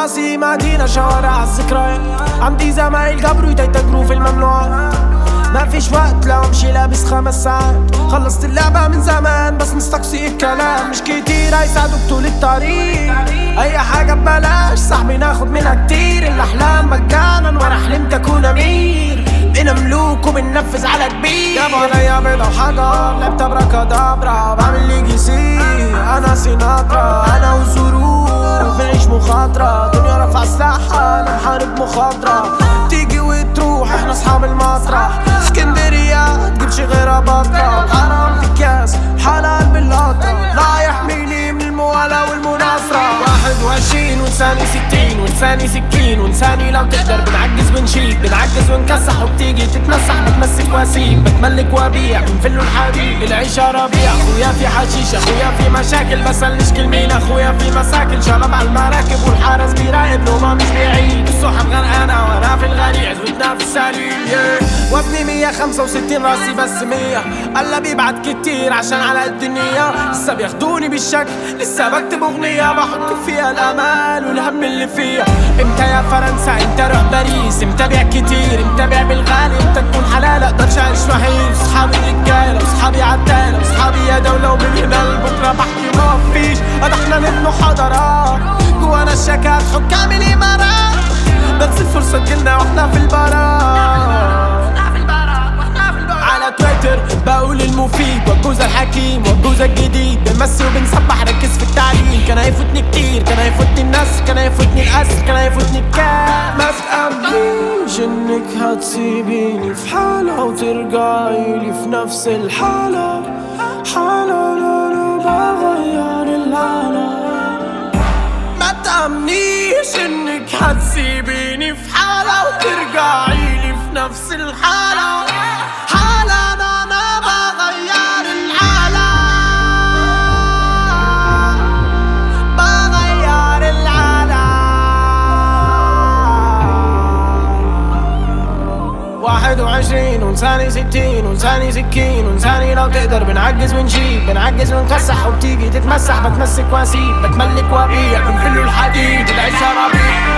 راسي مدينة شوارع الذكريات عندي زمايل قبروا يتجروا في الممنوعات ما فيش وقت لو امشي لابس خمس ساعات خلصت اللعبة من زمان بس مستقصي الكلام مش كتير هيساعدوك طول الطريق اي حاجة ببلاش صاحبي ناخد منها كتير الاحلام مجانا وانا حلمت اكون امير بقينا ملوك وبننفذ على كبير جابوا عليا بيضة وحجر لعبت ابراكادابرا بعمل لي جي سي انا سيناترا انا وظروف نعيش مخاطرة دنيا رفع سلاحها انا محارب مخاطرة تيجي وتروح احنا اصحاب المسرح اسكندرية تجيبش غيرها بطة حرام في الكاس حلال بالقطرة لا يحميني من الموالاة والمناصرة واحد وعشرين ولساني ستين ولساني سكين ولساني لو تقدر بنعجز ونشيل بنعجز ونكسح وبتيجي تتمسح بتمسك واسيب بتملك وابيع بنفل الحبيب العيشة ربيع اخويا في حشيش اخويا في مشاكل بسألنيش كلمين اخويا في مساكن شباب على المراكب والحارس بيراقب لو ما مش بعيد السحب غرقانة وانا في الغريق عزوتنا في السليم yeah. وزني 165 راسي بس 100 قال بيبعت كتير عشان على قد النية لسه بياخدوني بالشكل لسه بكتب اغنية بحط فيها الامال والهم اللي فيها امتى يا فرنسا امتى اروح باريس امتى بيع كتير امتى بيع بالغالي امتى تكون حلال اقدرش اعيش وحيد صحابي رجالة وصحابي عدالة وصحابي يا دولة ومن هنا لبكرة بحكي ما فيش قد احنا نبنوا حضارات جوانا الشكات حكام الامارات بس الفرصة تجيلنا واحنا في البراء على تويتر بقول المفيد والجوز الحكيم والجوز الجديد بنمثل وبنسبح ركز في التعليم كان هيفوتني كتير كان هيفوتني الناس كان هيفوتني الاسر كان هيفوتني الكاس ما تقبليش انك هتسيبيني في حالة وترجعي لي في نفس الحالة حالة لا انا بغير العالم ما تأمنيش انك هتسيبيني في حالة وترجعي لي في نفس الحالة حالة انا انا بغير العالم بغير العالم واحد وعشرين ولساني ستين ولساني سكين ولساني لو تقدر بنعجز ونشيل بنعجز ونكسح وبتيجي تتمسح بتمسك واسيب بتملك وابيع بنفل الحديد العيشة ربيع